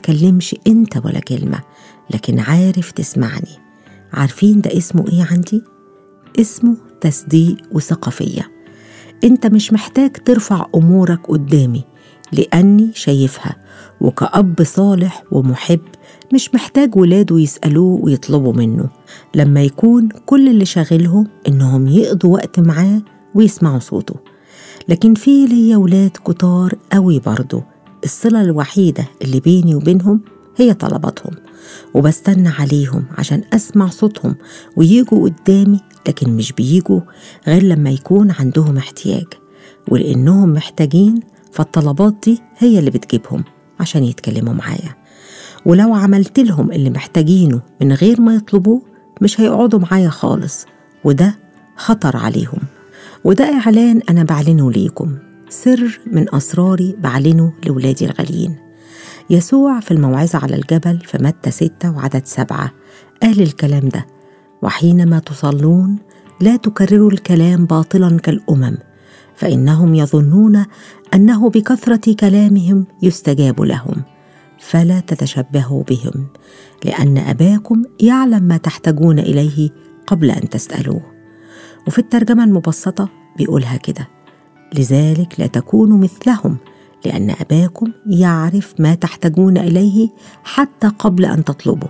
تتكلمش انت ولا كلمة لكن عارف تسمعني عارفين ده اسمه ايه عندي؟ اسمه تصديق وثقة فيا انت مش محتاج ترفع امورك قدامي لاني شايفها وكأب صالح ومحب مش محتاج ولاده يسألوه ويطلبوا منه لما يكون كل اللي شاغلهم إنهم يقضوا وقت معاه ويسمعوا صوته لكن في ليا ولاد كتار قوي برضه الصلة الوحيدة اللي بيني وبينهم هي طلباتهم وبستنى عليهم عشان أسمع صوتهم ويجوا قدامي لكن مش بيجوا غير لما يكون عندهم احتياج ولأنهم محتاجين فالطلبات دي هي اللي بتجيبهم عشان يتكلموا معايا ولو عملت لهم اللي محتاجينه من غير ما يطلبوه مش هيقعدوا معايا خالص وده خطر عليهم وده إعلان أنا بعلنه ليكم سر من أسراري بعلنه لولادي الغاليين يسوع في الموعظة على الجبل في متى ستة وعدد سبعة قال الكلام ده وحينما تصلون لا تكرروا الكلام باطلا كالأمم فإنهم يظنون أنه بكثرة كلامهم يستجاب لهم فلا تتشبهوا بهم لان اباكم يعلم ما تحتاجون اليه قبل ان تسالوه وفي الترجمه المبسطه بيقولها كده لذلك لا تكونوا مثلهم لان اباكم يعرف ما تحتاجون اليه حتى قبل ان تطلبوا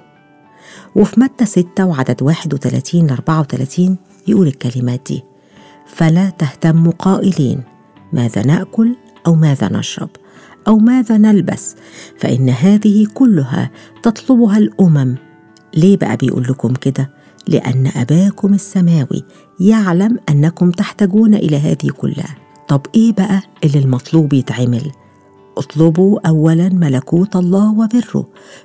وفي متى 6 وعدد 31 ل 34 يقول الكلمات دي فلا تهتموا قائلين ماذا ناكل او ماذا نشرب او ماذا نلبس فان هذه كلها تطلبها الامم ليه بقى بيقول لكم كده لان اباكم السماوي يعلم انكم تحتاجون الى هذه كلها طب ايه بقى اللي المطلوب يتعمل اطلبوا اولا ملكوت الله وبره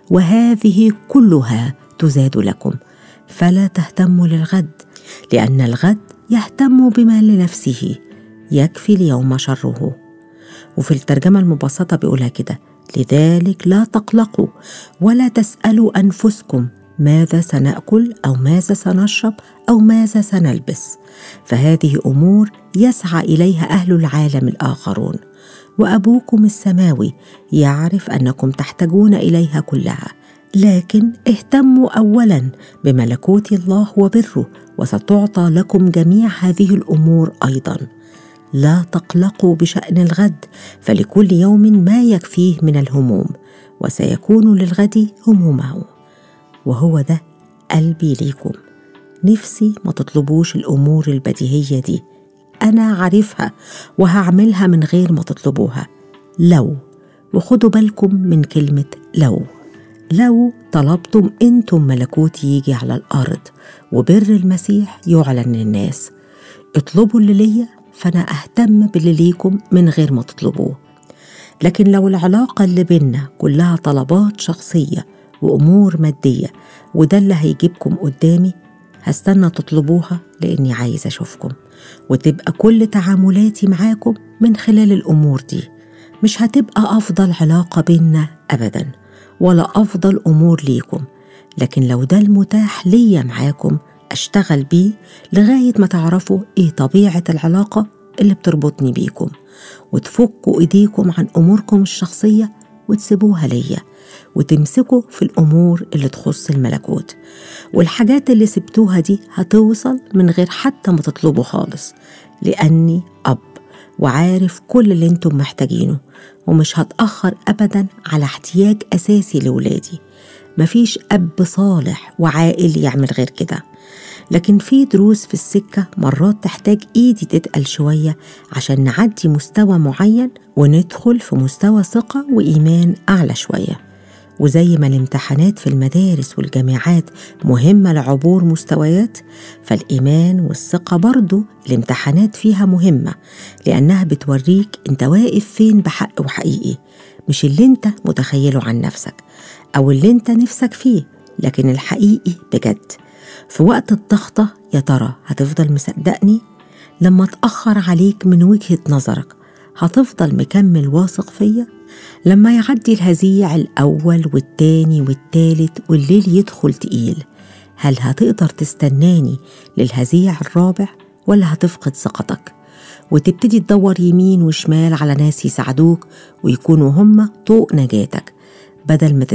وهذه كلها تزاد لكم فلا تهتموا للغد لان الغد يهتم بما لنفسه يكفي اليوم شره وفي الترجمة المبسطة بيقولها كده لذلك لا تقلقوا ولا تسألوا أنفسكم ماذا سنأكل أو ماذا سنشرب أو ماذا سنلبس فهذه أمور يسعى إليها أهل العالم الآخرون وأبوكم السماوي يعرف أنكم تحتاجون إليها كلها لكن اهتموا أولا بملكوت الله وبره وستعطى لكم جميع هذه الأمور أيضاً لا تقلقوا بشان الغد فلكل يوم ما يكفيه من الهموم وسيكون للغد همومه وهو ده قلبي ليكم نفسي ما تطلبوش الامور البديهيه دي انا عارفها وهعملها من غير ما تطلبوها لو وخدوا بالكم من كلمه لو لو طلبتم انتم ملكوت يجي على الارض وبر المسيح يعلن للناس اطلبوا اللي ليا فأنا أهتم باللي ليكم من غير ما تطلبوه لكن لو العلاقة اللي بينا كلها طلبات شخصية وأمور مادية وده اللي هيجيبكم قدامي هستنى تطلبوها لأني عايز أشوفكم وتبقى كل تعاملاتي معاكم من خلال الأمور دي مش هتبقى أفضل علاقة بينا أبدا ولا أفضل أمور ليكم لكن لو ده المتاح ليا معاكم أشتغل بيه لغاية ما تعرفوا إيه طبيعة العلاقة اللي بتربطني بيكم وتفكوا إيديكم عن أموركم الشخصية وتسيبوها ليا وتمسكوا في الأمور اللي تخص الملكوت والحاجات اللي سبتوها دي هتوصل من غير حتى ما تطلبوا خالص لأني أب وعارف كل اللي انتم محتاجينه ومش هتأخر أبدا على احتياج أساسي لولادي مفيش أب صالح وعاقل يعمل غير كده لكن في دروس في السكة مرات تحتاج إيدي تتقل شوية عشان نعدي مستوى معين وندخل في مستوى ثقة وإيمان أعلى شوية وزي ما الامتحانات في المدارس والجامعات مهمة لعبور مستويات فالإيمان والثقة برضو الامتحانات فيها مهمة لأنها بتوريك أنت واقف فين بحق وحقيقي مش اللي أنت متخيله عن نفسك أو اللي أنت نفسك فيه لكن الحقيقي بجد في وقت الضغطة يا ترى هتفضل مصدقني لما اتأخر عليك من وجهة نظرك هتفضل مكمل واثق فيا لما يعدي الهزيع الأول والتاني والتالت والليل يدخل تقيل هل هتقدر تستناني للهزيع الرابع ولا هتفقد ثقتك وتبتدي تدور يمين وشمال على ناس يساعدوك ويكونوا هم طوق نجاتك بدل ما